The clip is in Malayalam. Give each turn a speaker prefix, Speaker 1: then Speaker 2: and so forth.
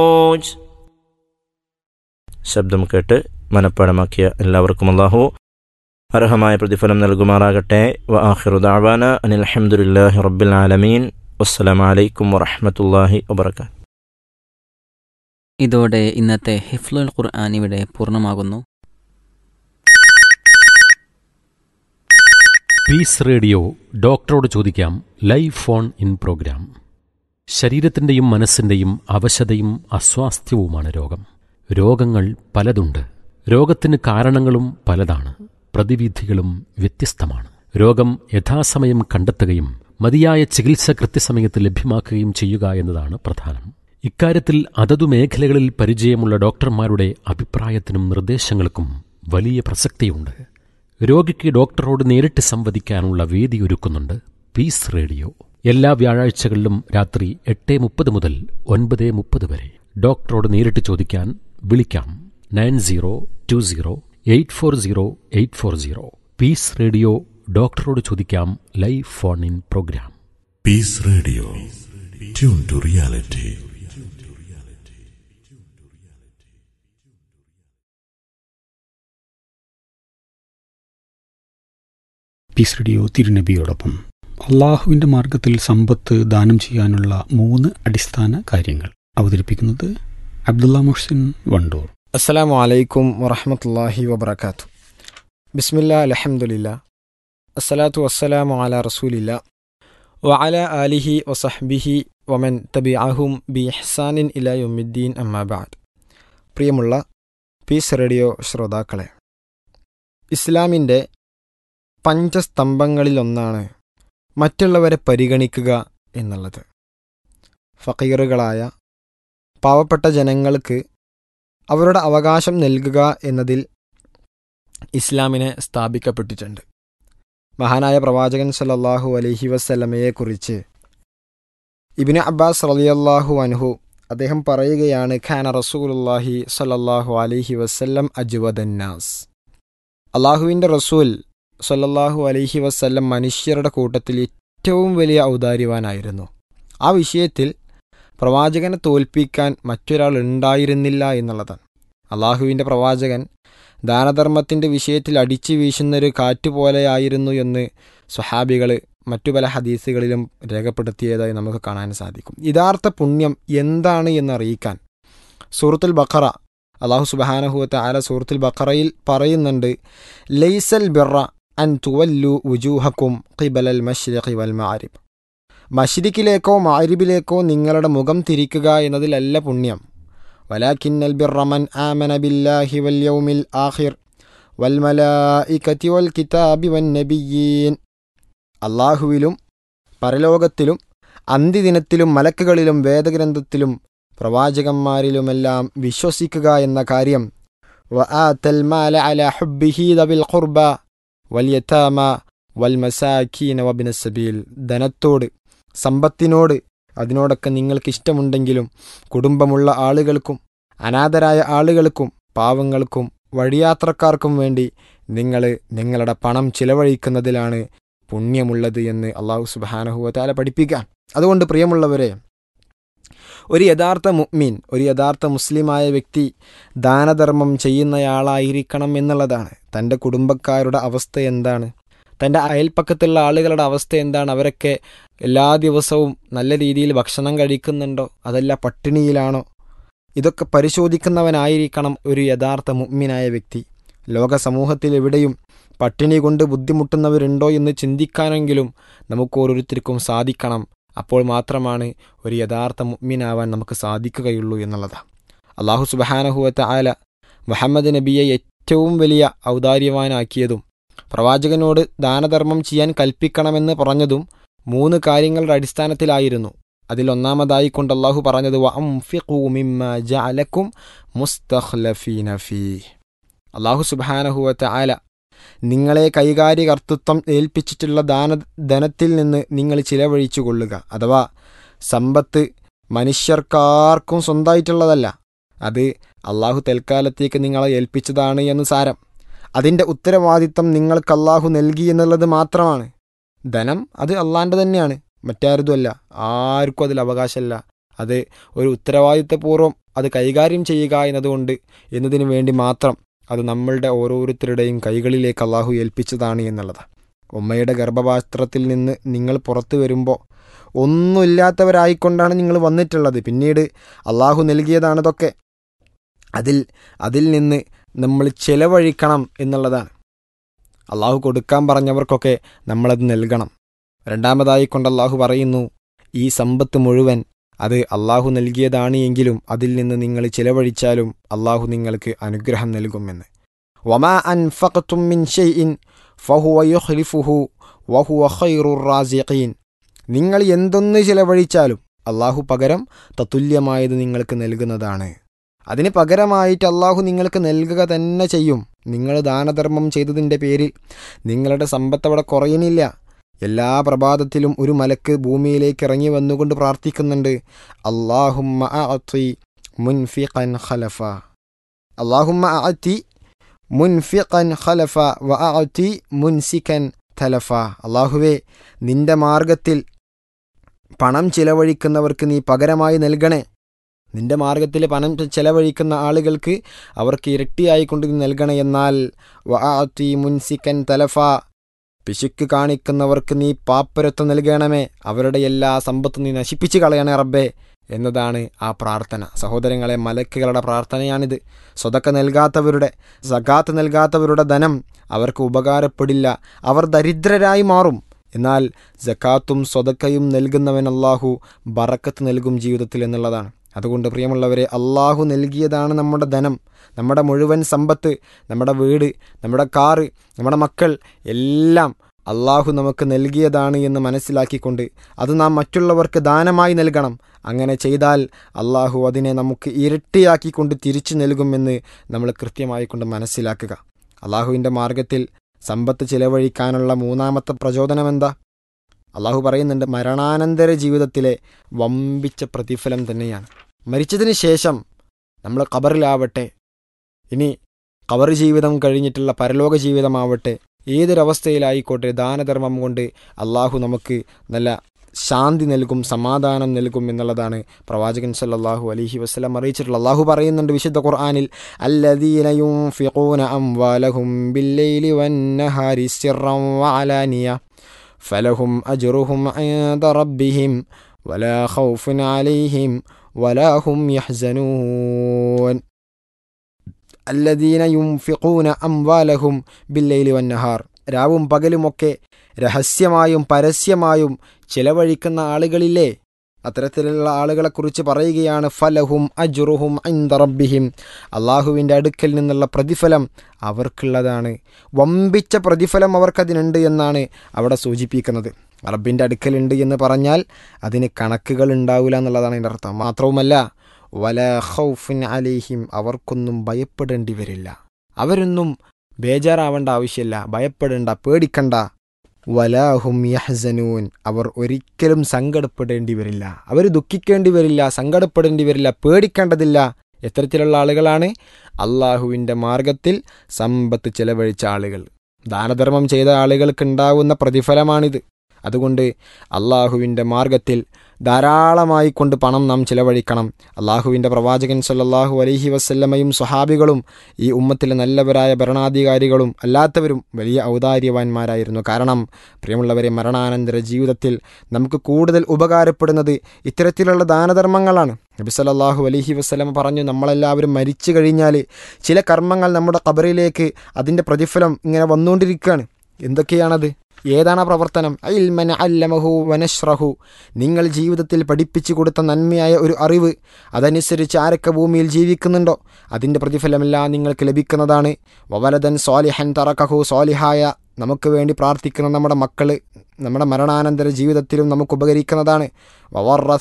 Speaker 1: ഓജ് ശബ്ദം കേട്ട് മനപ്പാടമാക്കിയ എല്ലാവർക്കും അള്ളാഹു അർഹമായ പ്രതിഫലം നൽകുമാറാകട്ടെ വ ആഖിറു ദഅവാന അനിൽ അൽഹംദുലില്ലാഹി റബ്ബിൽ ആലമീൻ വസ്സലാമു അലൈക്കും വറഹ്മത്തുള്ളാഹി വബറകാത്ത്
Speaker 2: ഇതോടെ ഇന്നത്തെ ഹിഫ്ലുൽ ഖുർആൻ ഇവിടെ പൂർണ്ണമാകുന്നു
Speaker 3: പീസ് റേഡിയോ ഡോക്ടറോട് ചോദിക്കാം ലൈവ് ഫോൺ ഇൻ പ്രോഗ്രാം ശരീരത്തിൻ്റെയും മനസ്സിൻ്റെയും അവശതയും അസ്വാസ്ഥ്യവുമാണ് രോഗം രോഗങ്ങൾ പലതുണ്ട് രോഗത്തിന് കാരണങ്ങളും പലതാണ് പ്രതിവിധികളും വ്യത്യസ്തമാണ് രോഗം യഥാസമയം കണ്ടെത്തുകയും മതിയായ ചികിത്സ കൃത്യസമയത്ത് ലഭ്യമാക്കുകയും ചെയ്യുക എന്നതാണ് പ്രധാനം ഇക്കാര്യത്തിൽ അതതു മേഖലകളിൽ പരിചയമുള്ള ഡോക്ടർമാരുടെ അഭിപ്രായത്തിനും നിർദ്ദേശങ്ങൾക്കും വലിയ പ്രസക്തിയുണ്ട് രോഗിക്ക് ഡോക്ടറോട് നേരിട്ട് സംവദിക്കാനുള്ള വേദി ഒരുക്കുന്നുണ്ട് പീസ് റേഡിയോ എല്ലാ വ്യാഴാഴ്ചകളിലും രാത്രി എട്ട് മുപ്പത് മുതൽ ഒൻപത് മുപ്പത് വരെ ഡോക്ടറോട് നേരിട്ട് ചോദിക്കാൻ വിളിക്കാം nine zero two zero eight four zero eight four zero peace radio ഡോക്ടറോട് ചോദിക്കാം live phone in programme
Speaker 4: Peace Radio. Tune to reality.
Speaker 5: Peace radio തിരുനബിയോടൊപ്പം അള്ളാഹുവിൻ്റെ മാർഗത്തിൽ സമ്പത്ത് ദാനം ചെയ്യാനുള്ള മൂന്ന് അടിസ്ഥാന കാര്യങ്ങൾ അവതരിപ്പിക്കുന്നത് അബ്ദുള്ള മുഹ്സിൻ വണ്ടൂർ
Speaker 6: അസ്സലാമു അലൈക്കും വറഹമത്തല്ലാഹി വബർക്കാത്തു ബിസ്മില്ല അലഹമുല്ല അസ്സലാത്തു വസ്സലാമു അല റസൂലില്ല വഅല ആലിഹി വസഹ്ബിഹി വമൻ തബി അഹും ബി ഹസാനിൻ ഇലായുദ്ദീൻ അമ്മാബാദ് പ്രിയമുള്ള പീസ് റേഡിയോ ശ്രോതാക്കളെ ഇസ്ലാമിൻ്റെ പഞ്ചസ്തംഭങ്ങളിലൊന്നാണ് മറ്റുള്ളവരെ പരിഗണിക്കുക എന്നുള്ളത് ഫക്കീറുകളായ പാവപ്പെട്ട ജനങ്ങൾക്ക് അവരുടെ അവകാശം നൽകുക എന്നതിൽ ഇസ്ലാമിനെ സ്ഥാപിക്കപ്പെട്ടിട്ടുണ്ട് മഹാനായ പ്രവാചകൻ സല്ലല്ലാഹു അലൈഹി വസല്ലമയെക്കുറിച്ച് ഇബിന് അബ്ബാസ് റളിയല്ലാഹു അൻഹു അദ്ദേഹം പറയുകയാണ് ഖാന റസൂലുല്ലാഹി സല്ലല്ലാഹു അലൈഹി വസല്ലം അജ്വദന്നാസ് അള്ളാഹുവിൻ്റെ റസൂൽ സല്ലല്ലാഹു അലൈഹി വസല്ലം മനുഷ്യരുടെ കൂട്ടത്തിൽ ഏറ്റവും വലിയ ഔദാര്യവാനായിരുന്നു ആ വിഷയത്തിൽ പ്രവാചകനെ തോൽപ്പിക്കാൻ മറ്റൊരാൾ ഉണ്ടായിരുന്നില്ല എന്നുള്ളതാണ് അള്ളാഹുവിൻ്റെ പ്രവാചകൻ ദാനധർമ്മത്തിൻ്റെ വിഷയത്തിൽ അടിച്ചു വീശുന്നൊരു കാറ്റുപോലെയായിരുന്നു എന്ന് സ്വഹാബികൾ മറ്റു പല ഹദീസുകളിലും രേഖപ്പെടുത്തിയതായി നമുക്ക് കാണാൻ സാധിക്കും യഥാർത്ഥ പുണ്യം എന്താണ് എന്നറിയിക്കാൻ സൂറത്തുൽ ബഖറ അള്ളാഹു സുബഹാനഹുവത്തെ ആല സൂറത്തുൽ ബഖറയിൽ പറയുന്നുണ്ട് ലൈസൽ ബിറ അൻ തുവല്ലു വുജൂഹക്കും ഖിബലൽ മഷ്രിഖി വൽ മഅരിബ് മഷ്രിഖിലേക്കോ മാരിബിലേക്കോ നിങ്ങളുടെ മുഖം തിരിക്കുക എന്നതിലല്ല പുണ്യം വലാക്കിന്നൽ ബിറമൻ ആമന ബില്ലാഹി വൽ യൗമിൽ ആഖിർ വൽ മലായികതി വൽ കിതാബി വൻ നബിയീൻ അള്ളാഹുവിലും പരലോകത്തിലും അന്ത്യദിനത്തിലും മലക്കുകളിലും വേദഗ്രന്ഥത്തിലും പ്രവാചകന്മാരിലുമെല്ലാം വിശ്വസിക്കുക എന്ന കാര്യം വആതൽ മാല അല ഹുബ്ബിഹി ദബിൽ ഖുർബ വൽ യതാമ വൽ മസാക്കീന വബിന സബീൽ ധനത്തോട് സമ്പത്തിനോട് അതിനോടൊക്കെ നിങ്ങൾക്ക് ഇഷ്ടമുണ്ടെങ്കിലും കുടുംബമുള്ള ആളുകൾക്കും അനാഥരായ ആളുകൾക്കും പാവങ്ങൾക്കും വഴിയാത്രക്കാർക്കും വേണ്ടി നിങ്ങൾ നിങ്ങളുടെ പണം ചിലവഴിക്കുന്നതിലാണ് പുണ്യമുള്ളത് എന്ന് അള്ളാഹു സുബാനഹുവത്താല പഠിപ്പിക്കാൻ അതുകൊണ്ട് പ്രിയമുള്ളവരെ ഒരു യഥാർത്ഥ മുഅ്മീൻ ഒരു യഥാർത്ഥ മുസ്ലിമായ വ്യക്തി ദാനധർമ്മം ചെയ്യുന്നയാളായിരിക്കണം എന്നുള്ളതാണ് തൻ്റെ കുടുംബക്കാരുടെ അവസ്ഥ എന്താണ് തൻ്റെ അയൽപ്പക്കത്തുള്ള ആളുകളുടെ അവസ്ഥ എന്താണ് അവരൊക്കെ എല്ലാ ദിവസവും നല്ല രീതിയിൽ ഭക്ഷണം കഴിക്കുന്നുണ്ടോ അതല്ല പട്ടിണിയിലാണോ ഇതൊക്കെ പരിശോധിക്കുന്നവനായിരിക്കണം ഒരു യഥാർത്ഥ മുഅ്മിനായ വ്യക്തി ലോക സമൂഹത്തിൽ എവിടെയും പട്ടിണി കൊണ്ട് ബുദ്ധിമുട്ടുന്നവരുണ്ടോ എന്ന് ചിന്തിക്കാനെങ്കിലും നമുക്ക് ഓരോരുത്തർക്കും സാധിക്കണം അപ്പോൾ മാത്രമാണ് ഒരു യഥാർത്ഥ മുഅ്മിനാവാൻ നമുക്ക് സാധിക്കുകയുള്ളൂ എന്നുള്ളതാണ് അള്ളാഹു സുബഹാനഹുവത്ത ആല മുഹമ്മദ് നബിയെ ഏറ്റവും വലിയ ഔദാര്യവാനാക്കിയതും പ്രവാചകനോട് ദാനധർമ്മം ചെയ്യാൻ കൽപ്പിക്കണമെന്ന് പറഞ്ഞതും മൂന്ന് കാര്യങ്ങളുടെ അടിസ്ഥാനത്തിലായിരുന്നു അതിൽ ഒന്നാമതായി കൊണ്ട് അള്ളാഹു പറഞ്ഞത് അള്ളാഹു സുബാനഹുവത്തെ ആല നിങ്ങളെ കൈകാര്യകർത്തൃത്വം ഏൽപ്പിച്ചിട്ടുള്ള ദാന ധനത്തിൽ നിന്ന് നിങ്ങൾ ചിലവഴിച്ചു കൊള്ളുക അഥവാ സമ്പത്ത് മനുഷ്യർക്കാർക്കും സ്വന്തമായിട്ടുള്ളതല്ല അത് അള്ളാഹു തൽക്കാലത്തേക്ക് നിങ്ങളെ ഏൽപ്പിച്ചതാണ് എന്ന് സാരം അതിൻ്റെ ഉത്തരവാദിത്തം നിങ്ങൾക്ക് അള്ളാഹു നൽകി എന്നുള്ളത് മാത്രമാണ് ധനം അത് അള്ളാൻ്റെ തന്നെയാണ് മറ്റാരതുമല്ല ആർക്കും അതിൽ അവകാശമല്ല അത് ഒരു ഉത്തരവാദിത്തപൂർവ്വം അത് കൈകാര്യം ചെയ്യുക എന്നതുകൊണ്ട് എന്നതിനു വേണ്ടി മാത്രം അത് നമ്മളുടെ ഓരോരുത്തരുടെയും കൈകളിലേക്ക് അള്ളാഹു ഏൽപ്പിച്ചതാണ് എന്നുള്ളത് ഉമ്മയുടെ ഗർഭപാത്രത്തിൽ നിന്ന് നിങ്ങൾ പുറത്തു വരുമ്പോൾ ഒന്നുമില്ലാത്തവരായിക്കൊണ്ടാണ് നിങ്ങൾ വന്നിട്ടുള്ളത് പിന്നീട് അള്ളാഹു നൽകിയതാണിതൊക്കെ അതിൽ അതിൽ നിന്ന് നമ്മൾ ചെലവഴിക്കണം എന്നുള്ളതാണ് അള്ളാഹു കൊടുക്കാൻ പറഞ്ഞവർക്കൊക്കെ നമ്മളത് നൽകണം രണ്ടാമതായി കൊണ്ട് അള്ളാഹു പറയുന്നു ഈ സമ്പത്ത് മുഴുവൻ അത് അള്ളാഹു നൽകിയതാണ് എങ്കിലും അതിൽ നിന്ന് നിങ്ങൾ ചിലവഴിച്ചാലും അള്ളാഹു നിങ്ങൾക്ക് അനുഗ്രഹം നൽകുമെന്ന് വമാ അൻഫഖ്തും മിൻ ഷൈഇൻ ഫഹുവ യുഖ്ലിഫുഹു വഹുവ ഖൈറുർ റാസിഖീൻ നിങ്ങൾ എന്തൊന്ന് ചിലവഴിച്ചാലും അള്ളാഹു പകരം തത്തുല്യമായത് നിങ്ങൾക്ക് നൽകുന്നതാണ് അതിന് പകരമായിട്ട് അള്ളാഹു നിങ്ങൾക്ക് നൽകുക തന്നെ ചെയ്യും നിങ്ങൾ ദാനധർമ്മം ചെയ്തതിൻ്റെ പേരിൽ നിങ്ങളുടെ സമ്പത്ത് അവിടെ കുറയുന്നില്ല എല്ലാ പ്രഭാതത്തിലും ഒരു മലക്ക് ഭൂമിയിലേക്ക് ഇറങ്ങി വന്നുകൊണ്ട് പ്രാർത്ഥിക്കുന്നുണ്ട് അള്ളാഹുമ്മ അഅത്തി മുൻഫിഖൻ ഖലഫ അള്ളാഹുമ്മ അഅത്തി മുൻഫിഖൻ ഖലഫ വ അഅത്തി മുൻസിക്കൻ തലഫ അള്ളാഹുവേ നിന്റെ മാർഗത്തിൽ പണം ചിലവഴിക്കുന്നവർക്ക് നീ പകരമായി നൽകണേ നിന്റെ മാർഗത്തിൽ പണം ചെലവഴിക്കുന്ന ആളുകൾക്ക് അവർക്ക് ഇരട്ടിയായിക്കൊണ്ട് നീ നൽകണേ എന്നാൽ വ അഅത്തി മുൻസിക്കൻ തലഫ പിശുക്ക് കാണിക്കുന്നവർക്ക് നീ പാപ്പരത്വം നൽകണമേ അവരുടെ എല്ലാ സമ്പത്തും നീ നശിപ്പിച്ചു കളയണേ റബ്ബേ എന്നതാണ് ആ പ്രാർത്ഥന സഹോദരങ്ങളെ മലക്കുകളുടെ പ്രാർത്ഥനയാണിത് സ്വതക്ക നൽകാത്തവരുടെ സകാത്ത് നൽകാത്തവരുടെ ധനം അവർക്ക് ഉപകാരപ്പെടില്ല അവർ ദരിദ്രരായി മാറും എന്നാൽ ജക്കാത്തും സ്വതക്കയും നൽകുന്നവൻ അള്ളാഹു ബറക്കത്ത് നൽകും ജീവിതത്തിൽ എന്നുള്ളതാണ് അതുകൊണ്ട് പ്രിയമുള്ളവരെ അള്ളാഹു നൽകിയതാണ് നമ്മുടെ ധനം നമ്മുടെ മുഴുവൻ സമ്പത്ത് നമ്മുടെ വീട് നമ്മുടെ കാറ് നമ്മുടെ മക്കൾ എല്ലാം അള്ളാഹു നമുക്ക് നൽകിയതാണ് എന്ന് മനസ്സിലാക്കിക്കൊണ്ട് അത് നാം മറ്റുള്ളവർക്ക് ദാനമായി നൽകണം അങ്ങനെ ചെയ്താൽ അള്ളാഹു അതിനെ നമുക്ക് ഇരട്ടിയാക്കിക്കൊണ്ട് തിരിച്ചു നൽകുമെന്ന് നമ്മൾ കൃത്യമായി കൊണ്ട് മനസ്സിലാക്കുക അള്ളാഹുവിൻ്റെ മാർഗത്തിൽ സമ്പത്ത് ചിലവഴിക്കാനുള്ള മൂന്നാമത്തെ പ്രചോദനം എന്താ അള്ളാഹു പറയുന്നുണ്ട് മരണാനന്തര ജീവിതത്തിലെ വമ്പിച്ച പ്രതിഫലം തന്നെയാണ് മരിച്ചതിന് ശേഷം നമ്മൾ ഖബറിലാവട്ടെ ഇനി ഖബർ ജീവിതം കഴിഞ്ഞിട്ടുള്ള പരലോക ജീവിതമാവട്ടെ ഏതൊരവസ്ഥയിലായിക്കോട്ടെ ദാനധർമ്മം കൊണ്ട് അള്ളാഹു നമുക്ക് നല്ല ശാന്തി നൽകും സമാധാനം നൽകും എന്നുള്ളതാണ് പ്രവാചകൻ സല്ലല്ലാഹു അലൈഹി വസല്ലം അറിയിച്ചിട്ടുള്ളത് അള്ളാഹു പറയുന്നുണ്ട് വിശുദ്ധ ഖുർആനിൽ അല്ലദീന യുൻഫിഖൂന അംവാലഹും ബില്ലൈലി വന്നഹാരി സിർറൻ വഅലാനിയ ഫലഹും അജ്റുഹും ഇൻദ റബ്ബിഹിം വലാ ഖൗഫുൻ അലൈഹിം വലാ ഹും യഹ്സനൂൻ അല്ലദീന യുംഫിഖൂന അംവാലഹും ബില്ലൈലി വന്നഹാർ രാവും പകലുമൊക്കെ രഹസ്യമായും പരസ്യമായും ചിലവഴിക്കുന്ന ആളുകളില്ലേ അത്തരത്തിലുള്ള ആളുകളെക്കുറിച്ച് പറയുകയാണ് ഫലഹും അജുറുഹും റബ്ബിഹിം അള്ളാഹുവിൻ്റെ അടുക്കൽ നിന്നുള്ള പ്രതിഫലം അവർക്കുള്ളതാണ് വമ്പിച്ച പ്രതിഫലം അവർക്കതിനുണ്ട് എന്നാണ് അവിടെ സൂചിപ്പിക്കുന്നത് റബ്ബിൻ്റെ അടുക്കലുണ്ട് എന്ന് പറഞ്ഞാൽ അതിന് കണക്കുകൾ ഉണ്ടാവില്ല എന്നുള്ളതാണ് അതിൻ്റെ അർത്ഥം മാത്രവുമല്ല വല ഖൗഫുൻ അലൈഹിം അവർക്കൊന്നും ഭയപ്പെടേണ്ടി വരില്ല അവരൊന്നും ബേജാറാവേണ്ട ആവശ്യമില്ല ഭയപ്പെടേണ്ട പേടിക്കണ്ട വലാഹും യഹ്സനൂൻ അവർ ഒരിക്കലും സങ്കടപ്പെടേണ്ടി വരില്ല അവർ ദുഃഖിക്കേണ്ടി വരില്ല സങ്കടപ്പെടേണ്ടി വരില്ല പേടിക്കേണ്ടതില്ല എത്തരത്തിലുള്ള ആളുകളാണ് അള്ളാഹുവിൻ്റെ മാർഗത്തിൽ സമ്പത്ത് ചെലവഴിച്ച ആളുകൾ ദാനധർമ്മം ചെയ്ത ആളുകൾക്ക് ഉണ്ടാവുന്ന പ്രതിഫലമാണിത് അതുകൊണ്ട് അള്ളാഹുവിൻ്റെ മാർഗത്തിൽ ധാരാളമായി കൊണ്ട് പണം നാം ചിലവഴിക്കണം അള്ളാഹുവിൻ്റെ പ്രവാചകൻ സല്ലല്ലാഹു അലൈഹി വസല്ലമയും സ്വഹാബികളും ഈ ഉമ്മത്തിലെ നല്ലവരായ ഭരണാധികാരികളും അല്ലാത്തവരും വലിയ ഔദാര്യവാന്മാരായിരുന്നു കാരണം പ്രിയമുള്ളവരെ മരണാനന്തര ജീവിതത്തിൽ നമുക്ക് കൂടുതൽ ഉപകാരപ്പെടുന്നത് ഇത്തരത്തിലുള്ള ദാനധർമ്മങ്ങളാണ് നബി സല്ലല്ലാഹു അലൈഹി വസ്ലമ പറഞ്ഞു നമ്മളെല്ലാവരും മരിച്ചു കഴിഞ്ഞാൽ ചില കർമ്മങ്ങൾ നമ്മുടെ കബറിലേക്ക് അതിൻ്റെ പ്രതിഫലം ഇങ്ങനെ വന്നുകൊണ്ടിരിക്കുകയാണ് എന്തൊക്കെയാണത് ഏതാണ് ആ പ്രവർത്തനം അൽമന അല്ലമഹു വനശ്രഹു നിങ്ങൾ ജീവിതത്തിൽ പഠിപ്പിച്ചു കൊടുത്ത നന്മയായ ഒരു അറിവ് അതനുസരിച്ച് ആരൊക്കെ ഭൂമിയിൽ ജീവിക്കുന്നുണ്ടോ അതിൻ്റെ പ്രതിഫലമെല്ലാം നിങ്ങൾക്ക് ലഭിക്കുന്നതാണ് വവലദൻ സ്വാലിഹൻ തറക്കഹു സ്വാലിഹായ നമുക്ക് വേണ്ടി പ്രാർത്ഥിക്കുന്ന നമ്മുടെ മക്കൾ നമ്മുടെ മരണാനന്തര ജീവിതത്തിലും നമുക്ക് ഉപകരിക്കുന്നതാണ് വവർറ